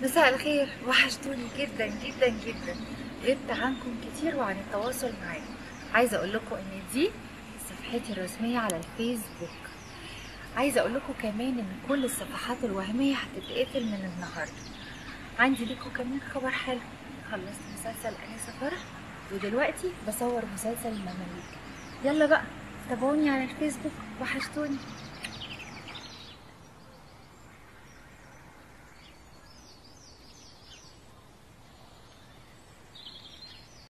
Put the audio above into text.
مساء الخير وحشتوني جدا جدا جدا غبت عنكم كتير وعن التواصل معاكم عايزه اقول لكم ان دي صفحتي الرسميه على الفيسبوك عايزه اقول لكم كمان ان كل الصفحات الوهميه هتتقفل من النهارده عندي لكم كمان خبر حلو خلصت مسلسل انسه فرح ودلوقتي بصور مسلسل المماليك يلا بقى تابعوني على الفيسبوك وحشتوني